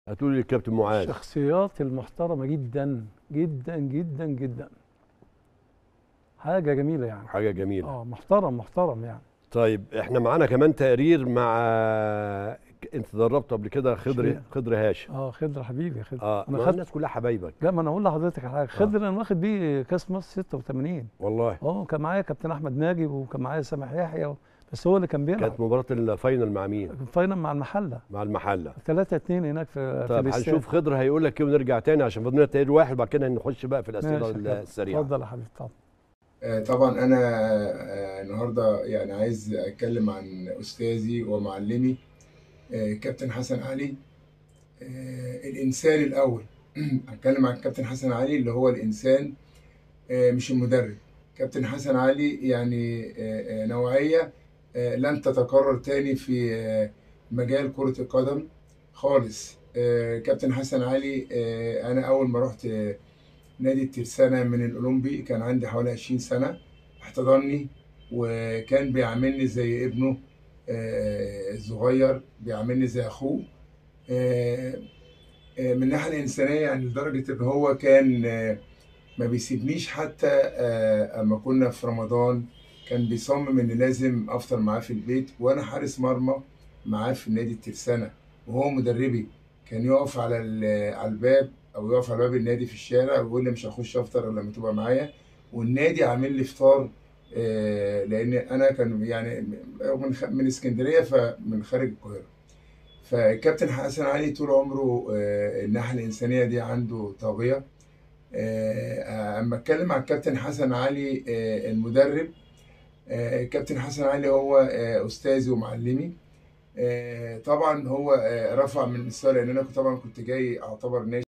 هتقولي للكابتن معاذ الشخصيات المحترمه جدا جدا جدا جدا حاجه جميله يعني حاجه جميله اه محترم محترم يعني طيب احنا معانا كمان تقرير مع انت دربت قبل كده خضر شيء. خضر هاشم اه خضر حبيبي خضر اه انا ما خدت الناس كلها حبايبك لا ما انا اقول لحضرتك على حاجه خضر انا واخد بيه كاس مصر 86 والله اه كان معايا كابتن احمد ناجي وكان معايا سامح يحيى و... بس هو اللي كان بيلعب كانت مباراه الفاينل مع مين كان فاينل مع المحله مع المحله 3 2 هناك في في طيب الاستاد. هنشوف خضر هيقول لك ايه ونرجع تاني عشان فاضلنا تقرير واحد وبعد كده نخش بقى في ماشي الاسئله يا كابتن. السريعه اتفضل يا حبيبي اتفضل آه، طبعا انا آه، النهارده يعني عايز اتكلم عن استاذي ومعلمي آه، كابتن حسن علي آه، الانسان الاول هتكلم عن كابتن حسن علي اللي هو الانسان آه، مش المدرب كابتن حسن علي يعني آه، آه، نوعيه آه، لن تتكرر تاني في آه، مجال كره القدم خالص آه، كابتن حسن علي آه، انا اول ما رحت آه، نادي الترسانة من الأولمبي كان عندي حوالي 20 سنة احتضنني وكان بيعاملني زي ابنه آه، الصغير بيعاملني زي أخوه آه، آه، من الناحية الإنسانية يعني لدرجة إن هو كان آه، ما بيسيبنيش حتى آه، أما كنا في رمضان كان بيصمم إن لازم أفطر معاه في البيت وأنا حارس مرمى معاه في نادي الترسانة وهو مدربي كان يقف على ال- على الباب او يقف على باب النادي في الشارع ويقول لي مش هخش افطر الا لما تبقى معايا والنادي عامل لي فطار آه، لان انا كان يعني من خ- من اسكندريه فمن خارج القاهره فالكابتن حسن علي طول عمره آه، الناحيه الانسانيه دي عنده طاغيه آه، اما اتكلم عن الكابتن حسن علي آه، المدرب آه، الكابتن حسن علي هو آه، استاذي ومعلمي آه، طبعا هو آه، رفع من مستوى لان انا كنت- طبعا كنت جاي اعتبر ناشئ